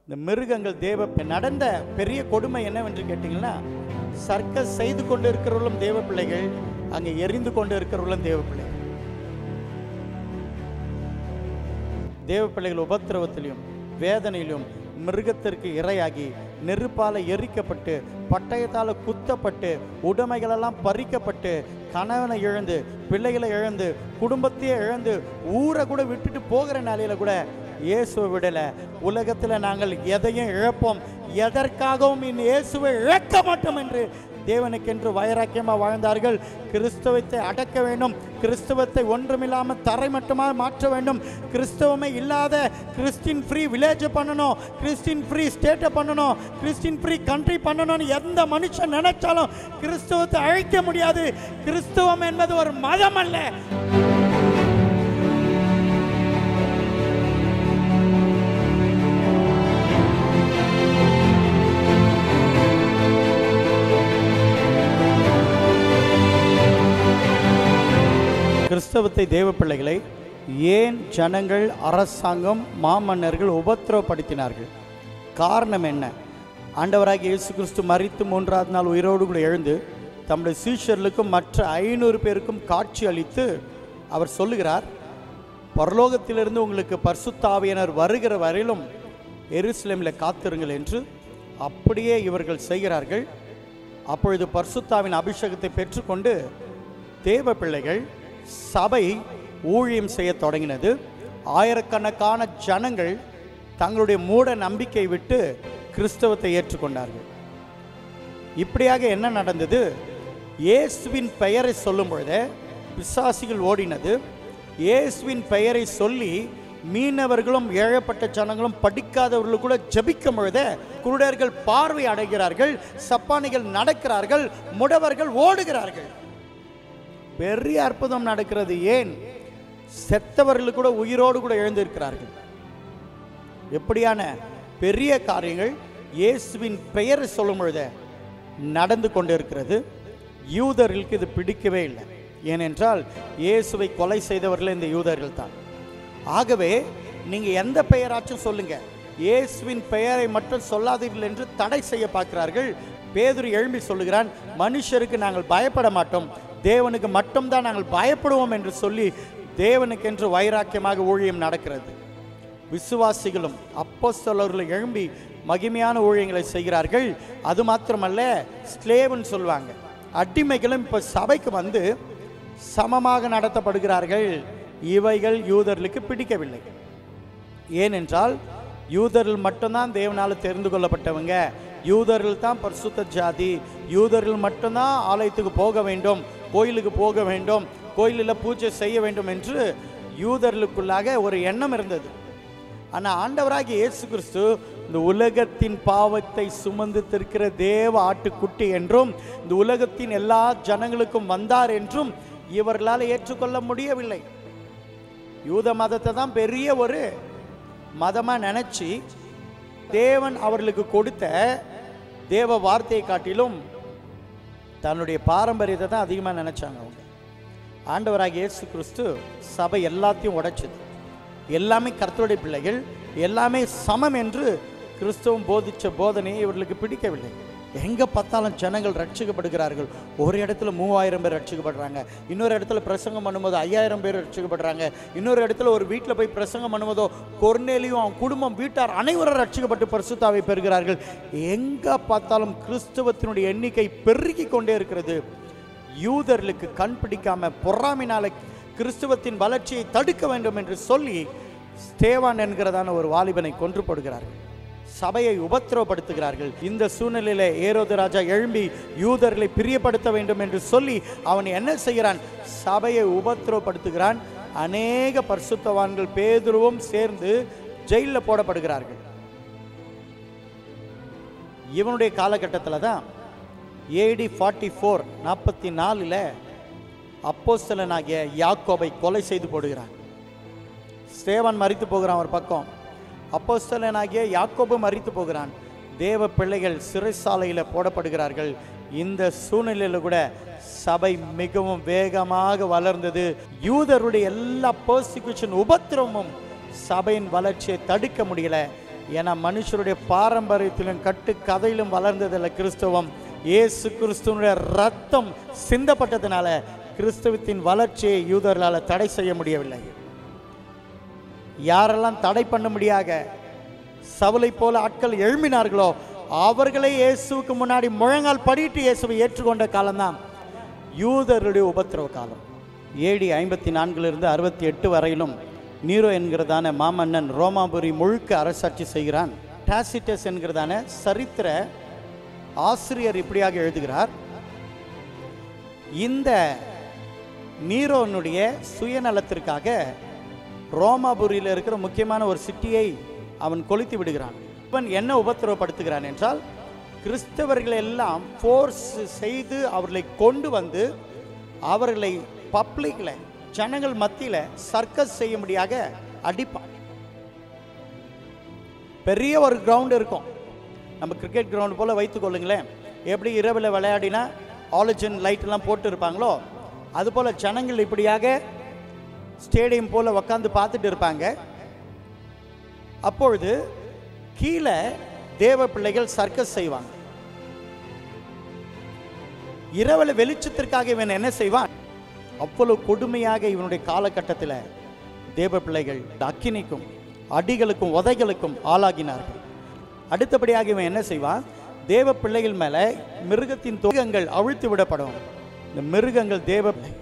இந்த மிருகங்கள் தேவ நடந்த பெரிய கொடுமை என்னவென்று கேட்டீங்கன்னா சர்க்கஸ் செய்து கொண்டு இருக்கிறவர்களும் தேவ பிள்ளைகள் அங்கே எரிந்து கொண்டு இருக்கிறவர்களும் தேவ பிள்ளைகள் தேவ பிள்ளைகள் உபத்திரவத்திலும் வேதனையிலும் மிருகத்திற்கு இரையாகி நெருப்பால எரிக்கப்பட்டு பட்டயத்தால் குத்தப்பட்டு உடைமைகளெல்லாம் பறிக்கப்பட்டு கணவனை இழந்து பிள்ளைகளை இழந்து குடும்பத்தையே இழந்து ஊரை கூட விட்டுட்டு போகிற நிலையில கூட இயேசுவை விடல உலகத்தில் நாங்கள் எதையும் இழப்போம் எதற்காகவும் இந்த இயேசுவை இழக்க மாட்டோம் என்று தேவனுக்கென்று வைராக்கியமாக வாழ்ந்தார்கள் கிறிஸ்தவத்தை அடக்க வேண்டும் கிறிஸ்தவத்தை ஒன்றுமில்லாமல் தரைமட்டமாக மாற்ற வேண்டும் கிறிஸ்தவமே இல்லாத கிறிஸ்டின் ஃப்ரீ வில்லேஜ் பண்ணணும் கிறிஸ்டின் ஃப்ரீ ஸ்டேட்டை பண்ணணும் கிறிஸ்டின் ஃப்ரீ கண்ட்ரி பண்ணணும்னு எந்த மனுஷன் நினைச்சாலும் கிறிஸ்தவத்தை அழிக்க முடியாது கிறிஸ்தவம் என்பது ஒரு மதம் அல்ல கிறிஸ்தவத்தை தேவ பிள்ளைகளை ஏன் ஜனங்கள் அரசாங்கம் மாமன்னர்கள் உபத்திரவப்படுத்தினார்கள் காரணம் என்ன ஆண்டவராகிய இயேசு கிறிஸ்து மரித்து மூன்றாவது நாள் உயிரோடு கூட எழுந்து தம்முடைய சீஷர்களுக்கும் மற்ற ஐநூறு பேருக்கும் காட்சி அளித்து அவர் சொல்லுகிறார் பரலோகத்திலிருந்து உங்களுக்கு பரிசுத்தாவியனர் வருகிற வரையிலும் எருசலேமில் காத்திருங்கள் என்று அப்படியே இவர்கள் செய்கிறார்கள் அப்பொழுது பரிசுத்தாவின் அபிஷேகத்தை பெற்றுக்கொண்டு தேவ பிள்ளைகள் சபை ஊழியம் செய்ய தொடங்கினது ஆயிரக்கணக்கான ஜனங்கள் தங்களுடைய மூட நம்பிக்கை விட்டு கிறிஸ்தவத்தை ஏற்றுக்கொண்டார்கள் இப்படியாக என்ன நடந்தது இயேசுவின் பெயரை சொல்லும் பொழுது பிசாசிகள் ஓடினது இயேசுவின் பெயரை சொல்லி மீனவர்களும் ஏழப்பட்ட ஜனங்களும் படிக்காதவர்களும் கூட ஜெபிக்கும் பொழுது குருடர்கள் பார்வை அடைகிறார்கள் சப்பானிகள் நடக்கிறார்கள் முடவர்கள் ஓடுகிறார்கள் பெரிய அற்புதம் நடக்கிறது ஏன் செத்தவர்கள் கூட உயிரோடு கூட எழுந்திருக்கிறார்கள் எப்படியான பெரிய காரியங்கள் இயேசுவின் பெயரை சொல்லும் பொழுது நடந்து கொண்டிருக்கிறது யூதர்களுக்கு இது பிடிக்கவே இல்லை ஏனென்றால் இயேசுவை கொலை செய்தவர்கள் இந்த யூதர்கள் தான் ஆகவே நீங்க எந்த பெயராச்சும் சொல்லுங்க இயேசுவின் பெயரை மட்டும் சொல்லாதீர்கள் என்று தடை செய்ய பார்க்கிறார்கள் பேதுரு எழும்பி சொல்லுகிறான் மனுஷருக்கு நாங்கள் பயப்பட மாட்டோம் தேவனுக்கு மட்டும்தான் நாங்கள் பயப்படுவோம் என்று சொல்லி தேவனுக்கென்று வைராக்கியமாக ஊழியம் நடக்கிறது விசுவாசிகளும் அப்போஸ்தலர்களும் எழும்பி மகிமையான ஊழியங்களை செய்கிறார்கள் அது மாத்திரமல்ல ஸ்லேவ்னு சொல்லுவாங்க அடிமைகளும் இப்போ சபைக்கு வந்து சமமாக நடத்தப்படுகிறார்கள் இவைகள் யூதர்களுக்கு பிடிக்கவில்லை ஏனென்றால் யூதர்கள் மட்டும்தான் தேவனால் தெரிந்து கொள்ளப்பட்டவங்க யூதர்கள் தான் பரிசுத்த ஜாதி யூதர்கள் மட்டும்தான் ஆலயத்துக்கு போக வேண்டும் கோயிலுக்கு போக வேண்டும் கோயிலில் பூஜை செய்ய வேண்டும் என்று யூதர்களுக்குள்ளாக ஒரு எண்ணம் இருந்தது ஆனால் ஆண்டவராகிய இயேசு கிறிஸ்து இந்த உலகத்தின் பாவத்தை சுமந்து திருக்கிற தேவ ஆட்டுக்குட்டி என்றும் இந்த உலகத்தின் எல்லா ஜனங்களுக்கும் வந்தார் என்றும் இவர்களால் ஏற்றுக்கொள்ள முடியவில்லை யூத மதத்தை தான் பெரிய ஒரு மதமாக நினச்சி தேவன் அவர்களுக்கு கொடுத்த தேவ வார்த்தையை காட்டிலும் தன்னுடைய பாரம்பரியத்தை தான் அதிகமாக நினச்சாங்க அவங்க ஆண்டவராகிய இயேசு கிறிஸ்து சபை எல்லாத்தையும் உடைச்சது எல்லாமே கர்த்தருடைய பிள்ளைகள் எல்லாமே சமம் என்று கிறிஸ்துவம் போதிச்ச போதனையை இவர்களுக்கு பிடிக்கவில்லை எங்கே பார்த்தாலும் ஜனங்கள் ரட்சிக்கப்படுகிறார்கள் ஒரு இடத்துல மூவாயிரம் பேர் ரட்சிக்கப்படுறாங்க இன்னொரு இடத்துல பிரசங்கம் பண்ணும்போது ஐயாயிரம் பேர் ரட்சிக்கப்படுறாங்க இன்னொரு இடத்துல ஒரு வீட்டில் போய் பிரசங்கம் பண்ணும்போதோ கொர்நேலியும் அவன் குடும்பம் வீட்டார் அனைவரும் ரட்சிக்கப்பட்டு பரிசுத்தாவை பெறுகிறார்கள் எங்கே பார்த்தாலும் கிறிஸ்துவத்தினுடைய எண்ணிக்கை பெருகி கொண்டே இருக்கிறது யூதர்களுக்கு கண் பிடிக்காம பொறாமினால கிறிஸ்துவத்தின் வளர்ச்சியை தடுக்க வேண்டும் என்று சொல்லி ஸ்தேவான் என்கிறதான ஒரு வாலிபனை கொன்று போடுகிறார்கள் சபையை உபத்திரவப்படுத்துகிறார்கள் இந்த சூழ்நிலையில ஏரோது ராஜா எழும்பி யூதர்களை பிரியப்படுத்த வேண்டும் என்று சொல்லி அவன் என்ன செய்கிறான் சபையை உபத்திரவப்படுத்துகிறான் அநேக பரிசுத்தவான்கள் பேதுருவும் சேர்ந்து ஜெயிலில் போடப்படுகிறார்கள் இவனுடைய காலகட்டத்தில் தான் ஏடி ஃபார்ட்டி ஃபோர் நாற்பத்தி நாலில் அப்போஸ்தலனாகிய யாக்கோபை கொலை செய்து போடுகிறான் ஸ்தேவான் மறித்து போகிறான் ஒரு பக்கம் அப்போஸ்தலனாகிய யாக்கோபு மறித்து போகிறான் தேவ பிள்ளைகள் சிறைச்சாலையில் போடப்படுகிறார்கள் இந்த சூழ்நிலையில் கூட சபை மிகவும் வேகமாக வளர்ந்தது யூதருடைய எல்லா பர்சிக்யூஷன் உபத்திரமும் சபையின் வளர்ச்சியை தடுக்க முடியல ஏன்னா மனுஷருடைய பாரம்பரியத்திலும் கட்டு கதையிலும் வளர்ந்ததில்ல கிறிஸ்தவம் இயேசு கிறிஸ்துவனுடைய ரத்தம் சிந்தப்பட்டதுனால கிறிஸ்தவத்தின் வளர்ச்சியை யூதர்களால் தடை செய்ய முடியவில்லை யாரெல்லாம் தடை பண்ண முடியாத சவுலை போல ஆட்கள் எழும்பினார்களோ அவர்களே இயேசுவுக்கு முன்னாடி முழங்கால் படிட்டு இயேசுவை ஏற்றுக்கொண்ட காலம்தான் யூதருடைய உபத்திரவ காலம் ஏடி ஐம்பத்தி நான்கிலிருந்து அறுபத்தி எட்டு வரையிலும் நீரோ என்கிறதான மாமன்னன் ரோமாபுரி முழுக்க அரசாட்சி செய்கிறான் டாசிட்டஸ் என்கிறதான சரித்திர ஆசிரியர் இப்படியாக எழுதுகிறார் இந்த நீரோனுடைய சுயநலத்திற்காக ரோமாபுரியில் இருக்கிற முக்கியமான ஒரு சிட்டியை அவன் கொளுத்தி விடுகிறான் இவன் என்ன உபத்திரவப்படுத்துகிறான் என்றால் கிறிஸ்தவர்கள் எல்லாம் ஃபோர்ஸ் செய்து அவர்களை கொண்டு வந்து அவர்களை பப்ளிக்கில் ஜனங்கள் மத்தியில் சர்க்கஸ் செய்யும்படியாக அடிப்பான் பெரிய ஒரு கிரவுண்ட் இருக்கும் நம்ம கிரிக்கெட் கிரவுண்ட் போல் வைத்துக் கொள்ளுங்களேன் எப்படி இரவில் விளையாடினா ஆலோஜன் லைட்லாம் போட்டு இருப்பாங்களோ அதுபோல் ஜனங்கள் இப்படியாக ஸ்டேடியம் போல் உக்காந்து பார்த்துட்டு இருப்பாங்க அப்பொழுது கீழே தேவ பிள்ளைகள் சர்க்கஸ் செய்வாங்க இரவில் வெளிச்சத்திற்காக இவன் என்ன செய்வான் அவ்வளவு கொடுமையாக இவனுடைய காலகட்டத்தில் தேவ பிள்ளைகள் அக்கினிக்கும் அடிகளுக்கும் உதைகளுக்கும் ஆளாகினார்கள் அடுத்தபடியாக இவன் என்ன செய்வான் தேவ பிள்ளைகள் மேல மிருகத்தின் தொகங்கள் அவிழ்த்து விடப்படும் இந்த மிருகங்கள் தேவ பிள்ளை.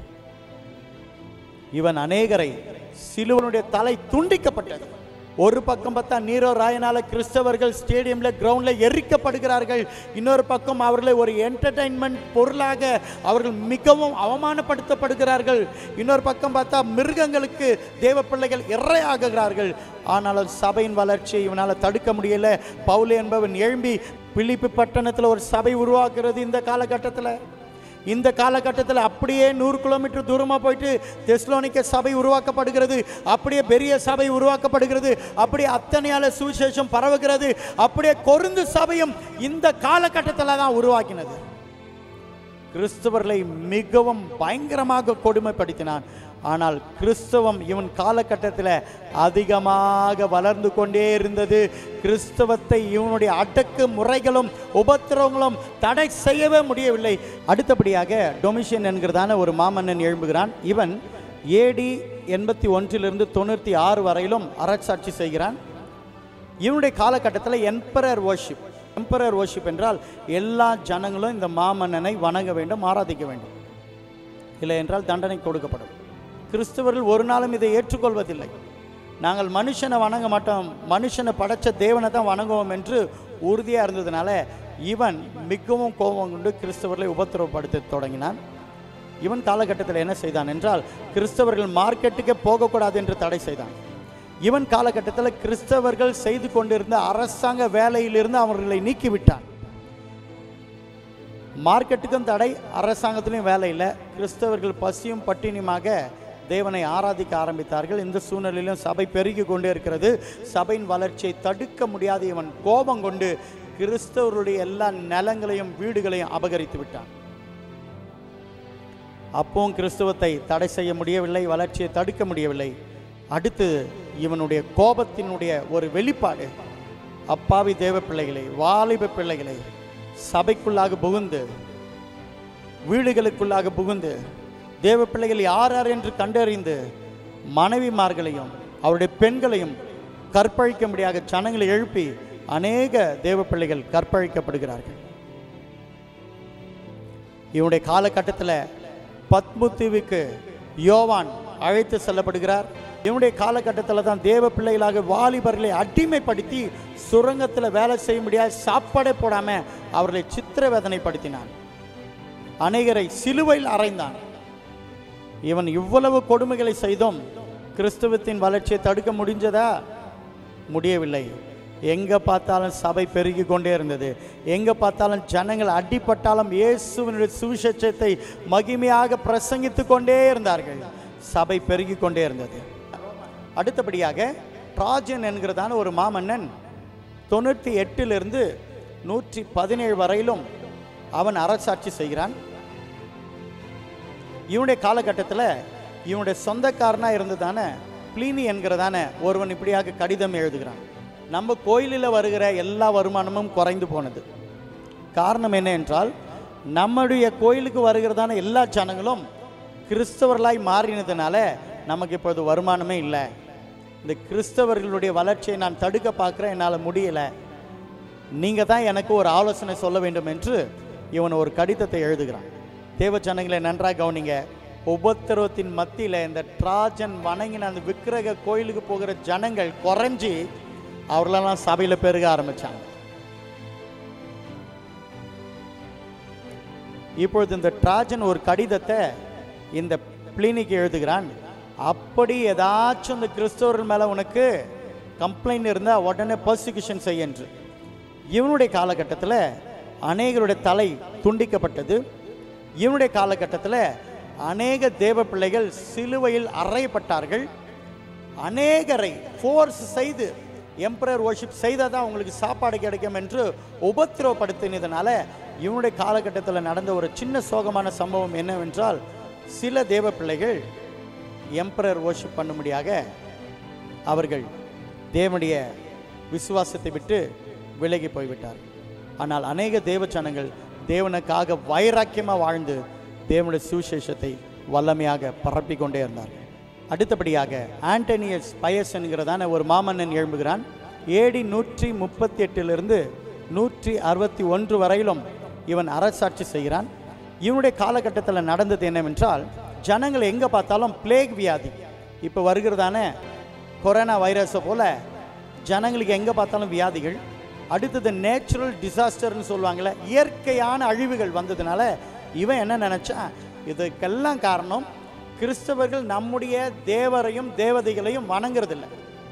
இவன் அநேகரை சிலுவனுடைய தலை துண்டிக்கப்பட்டது ஒரு பக்கம் பார்த்தா நீரோ ராயனால கிறிஸ்தவர்கள் ஸ்டேடியம்ல கிரவுண்ட்ல எரிக்கப்படுகிறார்கள் இன்னொரு பக்கம் அவர்களை ஒரு என்டர்டைன்மெண்ட் பொருளாக அவர்கள் மிகவும் அவமானப்படுத்தப்படுகிறார்கள் இன்னொரு பக்கம் பார்த்தா மிருகங்களுக்கு தேவ பிள்ளைகள் இறையாகுகிறார்கள் ஆனாலும் சபையின் வளர்ச்சியை இவனால் தடுக்க முடியல பவுல் என்பவன் எழும்பி பிலிப்பு பட்டணத்தில் ஒரு சபை உருவாக்குறது இந்த காலகட்டத்தில் இந்த காலகட்டத்தில் அப்படியே நூறு கிலோமீட்டர் தூரமாக போயிட்டு தெஸ்லோனிக்க சபை உருவாக்கப்படுகிறது அப்படியே பெரிய சபை உருவாக்கப்படுகிறது அப்படியே அத்தனையால சுவிசேஷம் பரவுகிறது அப்படியே கொருந்து சபையும் இந்த காலகட்டத்தில் தான் உருவாக்கினது கிறிஸ்தவர்களை மிகவும் பயங்கரமாக கொடுமைப்படுத்தினான் ஆனால் கிறிஸ்தவம் இவன் காலகட்டத்தில் அதிகமாக வளர்ந்து கொண்டே இருந்தது கிறிஸ்தவத்தை இவனுடைய அடக்கு முறைகளும் உபத்திரவங்களும் தடை செய்யவே முடியவில்லை அடுத்தபடியாக டொமிஷியன் என்கிறதான ஒரு மாமன்னன் எழும்புகிறான் இவன் ஏடி எண்பத்தி ஒன்றிலிருந்து தொண்ணூற்றி ஆறு வரையிலும் அரசாட்சி செய்கிறான் இவனுடைய காலகட்டத்தில் எம்பரர் worship எம்பரர் worship என்றால் எல்லா ஜனங்களும் இந்த மாமன்னனை வணங்க வேண்டும் ஆராதிக்க வேண்டும் இல்லை என்றால் தண்டனை கொடுக்கப்படும் கிறிஸ்தவர்கள் ஒரு நாளும் இதை ஏற்றுக்கொள்வதில்லை நாங்கள் மனுஷனை வணங்க மாட்டோம் மனுஷனை படைச்ச தேவனை தான் வணங்குவோம் என்று உறுதியாக இருந்ததுனால இவன் மிகவும் கோபம் கொண்டு கிறிஸ்தவர்களை உபத்திரவப்படுத்த தொடங்கினான் இவன் காலகட்டத்தில் என்ன செய்தான் என்றால் கிறிஸ்தவர்கள் மார்க்கெட்டுக்கே போகக்கூடாது என்று தடை செய்தான் இவன் காலகட்டத்தில் கிறிஸ்தவர்கள் செய்து கொண்டிருந்த அரசாங்க வேலையிலிருந்து அவர்களை நீக்கிவிட்டான் மார்க்கெட்டுக்கும் தடை அரசாங்கத்திலையும் வேலை இல்லை கிறிஸ்தவர்கள் பசியும் பட்டினியுமாக தேவனை ஆராதிக்க ஆரம்பித்தார்கள் இந்த சூழ்நிலையிலும் சபை பெருகி கொண்டே இருக்கிறது சபையின் வளர்ச்சியை தடுக்க முடியாத இவன் கோபம் கொண்டு கிறிஸ்தவருடைய எல்லா நிலங்களையும் வீடுகளையும் அபகரித்து விட்டான் அப்பவும் கிறிஸ்துவத்தை தடை செய்ய முடியவில்லை வளர்ச்சியை தடுக்க முடியவில்லை அடுத்து இவனுடைய கோபத்தினுடைய ஒரு வெளிப்பாடு அப்பாவி தேவ பிள்ளைகளை வாலிப பிள்ளைகளை சபைக்குள்ளாக புகுந்து வீடுகளுக்குள்ளாக புகுந்து தேவ பிள்ளைகள் யார் யார் என்று கண்டறிந்து மனைவிமார்களையும் அவருடைய பெண்களையும் கற்பழிக்கும்படியாக ஜனங்களை எழுப்பி அநேக தேவ பிள்ளைகள் கற்பழிக்கப்படுகிறார்கள் இவனுடைய காலகட்டத்தில் பத்மு தீவுக்கு யோவான் அழைத்து செல்லப்படுகிறார் இவனுடைய காலகட்டத்தில் தான் தேவ பிள்ளைகளாக வாலிபர்களை அடிமைப்படுத்தி சுரங்கத்தில் வேலை செய்ய முடியாது சாப்பாடே போடாமல் அவர்களை சித்திரவேதனைப்படுத்தினான் அநேகரை சிலுவையில் அறைந்தான் இவன் இவ்வளவு கொடுமைகளை செய்தும் கிறிஸ்துவத்தின் வளர்ச்சியை தடுக்க முடிஞ்சதா முடியவில்லை எங்கே பார்த்தாலும் சபை பெருகி கொண்டே இருந்தது எங்கே பார்த்தாலும் ஜனங்கள் அடிப்பட்டாலும் இயேசுவினுடைய சுவிசேஷத்தை மகிமையாக பிரசங்கித்து கொண்டே இருந்தார்கள் சபை பெருகி கொண்டே இருந்தது அடுத்தபடியாக ராஜன் என்கிறதான ஒரு மாமன்னன் தொண்ணூற்றி எட்டிலிருந்து நூற்றி பதினேழு வரையிலும் அவன் அரசாட்சி செய்கிறான் இவனுடைய காலகட்டத்தில் இவனுடைய சொந்தக்காரனாக இருந்ததான பிளீனி என்கிறதான ஒருவன் இப்படியாக கடிதம் எழுதுகிறான் நம்ம கோயிலில் வருகிற எல்லா வருமானமும் குறைந்து போனது காரணம் என்ன என்றால் நம்முடைய கோயிலுக்கு வருகிறதான எல்லா ஜனங்களும் கிறிஸ்தவர்களாய் மாறினதுனால நமக்கு இப்போது வருமானமே இல்லை இந்த கிறிஸ்தவர்களுடைய வளர்ச்சியை நான் தடுக்க பார்க்குறேன் என்னால் முடியலை நீங்கள் தான் எனக்கு ஒரு ஆலோசனை சொல்ல வேண்டும் என்று இவன் ஒரு கடிதத்தை எழுதுகிறான் தேவ ஜனங்களை நன்றாக கவனிங்க உபத்திரவத்தின் மத்தியில் இந்த ட்ராஜன் வணங்கின அந்த விக்கிரக கோயிலுக்கு போகிற ஜனங்கள் குறைஞ்சி அவர்களெல்லாம் சபையில் பெருக ஆரம்பிச்சாங்க இப்பொழுது இந்த ட்ராஜன் ஒரு கடிதத்தை இந்த பிளினிக்கு எழுதுகிறான் அப்படி ஏதாச்சும் இந்த கிறிஸ்தவர்கள் மேலே உனக்கு கம்ப்ளைண்ட் இருந்தால் உடனே பர்சிக்யூஷன் செய்ய என்று இவனுடைய காலகட்டத்தில் அநேகருடைய தலை துண்டிக்கப்பட்டது இவனுடைய காலகட்டத்தில் அநேக தேவ பிள்ளைகள் சிலுவையில் அறையப்பட்டார்கள் அநேகரை ஃபோர்ஸ் செய்து எம்பரர் worship செய்தால் தான் உங்களுக்கு சாப்பாடு கிடைக்கும் என்று உபத்திரவப்படுத்தினதுனால இவனுடைய காலகட்டத்தில் நடந்த ஒரு சின்ன சோகமான சம்பவம் என்னவென்றால் சில தேவ பிள்ளைகள் எம்பரர் worship பண்ணும்படியாக அவர்கள் தேவனுடைய விசுவாசத்தை விட்டு விலகி போய்விட்டார்கள் ஆனால் அநேக தேவ ஜனங்கள் தேவனுக்காக வைராக்கியமாக வாழ்ந்து தேவனுடைய சுவிசேஷத்தை வல்லமையாக பரப்பிக் கொண்டே இருந்தார்கள் அடுத்தபடியாக ஆண்டனியஸ் பயஸ் என்கிறதான ஒரு மாமன்னன் எழும்புகிறான் ஏடி நூற்றி முப்பத்தி எட்டிலிருந்து நூற்றி அறுபத்தி ஒன்று வரையிலும் இவன் அரசாட்சி செய்கிறான் இவனுடைய காலகட்டத்தில் நடந்தது என்னவென்றால் ஜனங்கள் எங்கே பார்த்தாலும் பிளேக் வியாதி இப்போ வருகிறதான கொரோனா வைரஸை போல ஜனங்களுக்கு எங்கே பார்த்தாலும் வியாதிகள் அடுத்தது நேச்சுரல் டிசாஸ்டர்னு சொல்லுவாங்கள்ல இயற்கையான அழிவுகள் வந்ததுனால இவன் என்ன நினச்சான் இதுக்கெல்லாம் காரணம் கிறிஸ்தவர்கள் நம்முடைய தேவரையும் தேவதைகளையும் வணங்குறதில்ல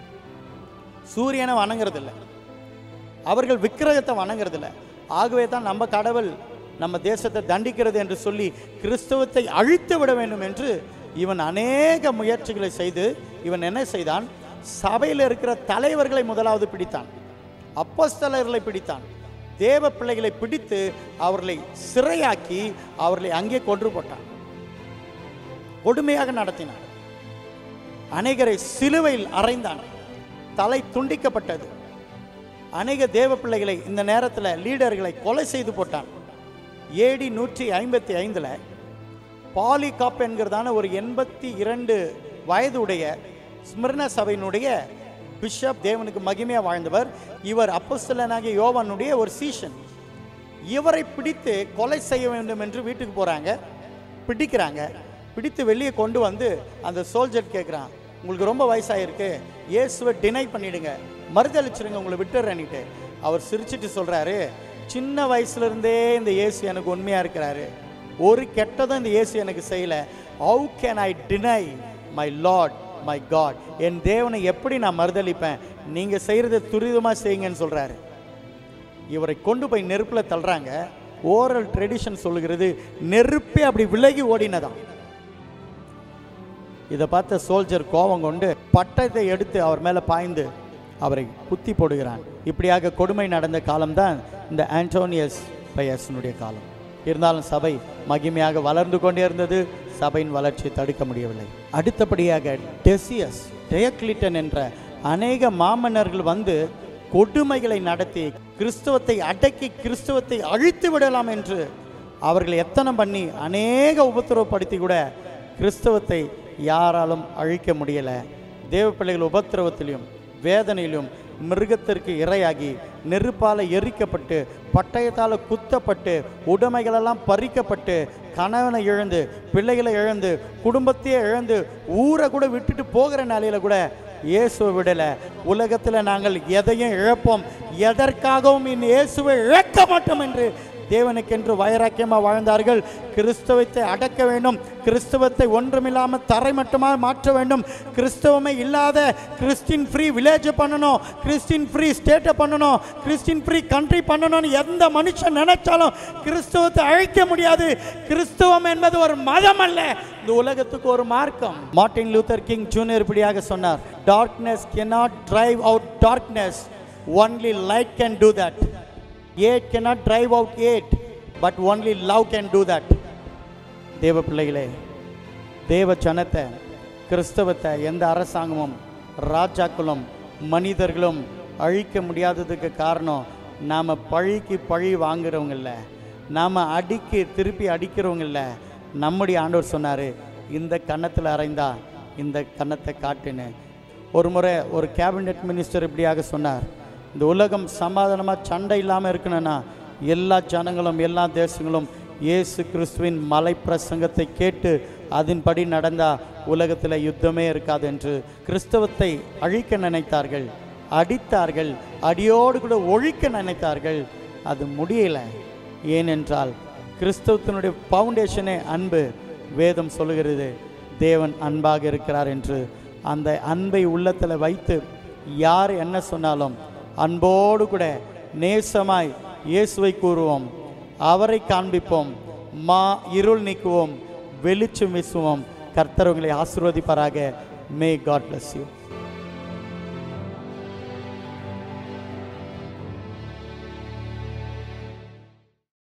சூரியனை வணங்குறதில்ல அவர்கள் விக்கிரகத்தை வணங்குறதில்ல ஆகவே தான் நம்ம கடவுள் நம்ம தேசத்தை தண்டிக்கிறது என்று சொல்லி கிறிஸ்தவத்தை அழித்து விட வேண்டும் என்று இவன் அநேக முயற்சிகளை செய்து இவன் என்ன செய்தான் சபையில் இருக்கிற தலைவர்களை முதலாவது பிடித்தான் அப்போஸ்தலர்களை பிடித்தான் தேவ பிள்ளைகளை பிடித்து அவர்களை சிறையாக்கி அவர்களை அங்கே கொன்று போட்டான் கொடுமையாக நடத்தினான் அநேகரை சிலுவையில் அறைந்தான் தலை துண்டிக்கப்பட்டது அநேக தேவ பிள்ளைகளை இந்த நேரத்தில் லீடர்களை கொலை செய்து போட்டான் ஏடி நூற்றி ஐம்பத்தி ஐந்தில் பாலிகாப் என்கிறதான ஒரு எண்பத்தி இரண்டு வயதுடைய ஸ்மிர்ன சபையினுடைய பிஷப் தேவனுக்கு மகிமையாக வாழ்ந்தவர் இவர் அப்போஸ்தலனாகிய யோவானுடைய ஒரு சீஷன் இவரை பிடித்து கொலை செய்ய வேண்டும் என்று வீட்டுக்கு போகிறாங்க பிடிக்கிறாங்க பிடித்து வெளியே கொண்டு வந்து அந்த சோல்ஜர் கேட்குறான் உங்களுக்கு ரொம்ப வயசாயிருக்கு இயேசுவை டினை பண்ணிடுங்க மறுதளிச்சிருங்க உங்களை விட்டுறேன்னுட்டு அவர் சிரிச்சிட்டு சொல்கிறாரு சின்ன வயசுலேருந்தே இந்த இயேசு எனக்கு உண்மையாக இருக்கிறாரு ஒரு கெட்டதும் இந்த இயேசு எனக்கு செய்யலை how can I deny my lord my god என் தேவனை எப்படி நான் மறுதளிப்பேன் நீங்கள் செய்கிறத துரிதமாக செய்யுங்கன்னு சொல்கிறாரு இவரை கொண்டு போய் நெருப்பில் தள்ளுறாங்க ஓரல் ட்ரெடிஷன் சொல்லுகிறது நெருப்பே அப்படி விலகி ஓடினதாம் இதை பார்த்த சோல்ஜர் கோபம் கொண்டு பட்டத்தை எடுத்து அவர் மேலே பாய்ந்து அவரை குத்தி போடுகிறான் இப்படியாக கொடுமை நடந்த காலம்தான் இந்த ஆண்டோனியஸ் பயசனுடைய காலம் இருந்தாலும் சபை மகிமையாக வளர்ந்து கொண்டே இருந்தது சபையின் வளர்ச்சியை தடுக்க முடியவில்லை அடுத்தபடியாக டெசியஸ் டெயக்லிட்டன் என்ற அநேக மாமன்னர்கள் வந்து கொடுமைகளை நடத்தி கிறிஸ்துவத்தை அடக்கி கிறிஸ்துவத்தை அழித்து விடலாம் என்று அவர்கள் எத்தனை பண்ணி அநேக உபத்திரவப்படுத்தி கூட கிறிஸ்தவத்தை யாராலும் அழிக்க முடியலை தேவ பிள்ளைகள் உபத்திரவத்திலும் வேதனையிலும் மிருகத்திற்கு இரையாகி நெருப்பால் எரிக்கப்பட்டு பட்டயத்தால் குத்தப்பட்டு உடைமைகளெல்லாம் பறிக்கப்பட்டு கணவனை இழந்து பிள்ளைகளை இழந்து குடும்பத்தையே இழந்து ஊரை கூட விட்டுட்டு போகிற நிலையில கூட இயேசுவை விடலை உலகத்தில் நாங்கள் எதையும் இழப்போம் எதற்காகவும் இன் இயேசுவை இழக்க மாட்டோம் என்று தேவனுக்கென்று வைராக்கியமாக வாழ்ந்தார்கள் கிறிஸ்தவத்தை அடக்க வேண்டும் கிறிஸ்தவத்தை ஒன்றுமில்லாமல் தரைமட்டமாக மாற்ற வேண்டும் கிறிஸ்தவமே இல்லாத கிறிஸ்டின் ஃப்ரீ வில்லேஜை பண்ணணும் கிறிஸ்டின் ஃப்ரீ ஸ்டேட்டை பண்ணணும் கிறிஸ்டின் ஃப்ரீ கண்ட்ரி பண்ணணும்னு எந்த மனுஷன் நினைச்சாலும் கிறிஸ்தவத்தை அழிக்க முடியாது கிறிஸ்தவம் என்பது ஒரு மதம் அல்ல இந்த உலகத்துக்கு ஒரு மார்க்கம் மார்ட்டின் லூத்தர் கிங் ஜூனியர் இப்படியாக சொன்னார் darkness cannot drive out darkness only light can do that hate cannot drive out hate but only love can do that தேவ பிள்ளைகளே தேவ ஜனத்தை கிறிஸ்தவத்தை எந்த அரசாங்கமும் ராஜாக்களும் மனிதர்களும் அழிக்க முடியாததுக்கு காரணம் நாம் பழிக்கு பழி வாங்குறவங்க இல்லை நாம் அடிக்கு திருப்பி அடிக்கிறவங்க இல்லை நம்முடைய ஆண்டவர் சொன்னார் இந்த கன்னத்தில் அறைந்தா இந்த கன்னத்தை காட்டுன்னு ஒரு முறை ஒரு கேபினெட் மினிஸ்டர் இப்படியாக சொன்னார் இந்த உலகம் சமாதானமாக சண்டை இல்லாமல் இருக்கணும்னா எல்லா ஜனங்களும் எல்லா தேசங்களும் இயேசு கிறிஸ்துவின் மலை பிரசங்கத்தை கேட்டு அதன்படி நடந்தா உலகத்தில் யுத்தமே இருக்காது என்று கிறிஸ்தவத்தை அழிக்க நினைத்தார்கள் அடித்தார்கள் அடியோடு கூட ஒழிக்க நினைத்தார்கள் அது முடியலை ஏனென்றால் கிறிஸ்தவத்தினுடைய ஃபவுண்டேஷனே அன்பு வேதம் சொல்லுகிறது தேவன் அன்பாக இருக்கிறார் என்று அந்த அன்பை உள்ளத்தில் வைத்து யார் என்ன சொன்னாலும் அன்போடு கூட நேசமாய் இயேசுவை கூறுவோம் அவரை காண்பிப்போம் மா இருள் நீக்குவோம் வெளிச்சம் வீசுவோம் கர்த்தர் உங்களை ஆசீர்வதிப்பாராக மே காட் bless யூ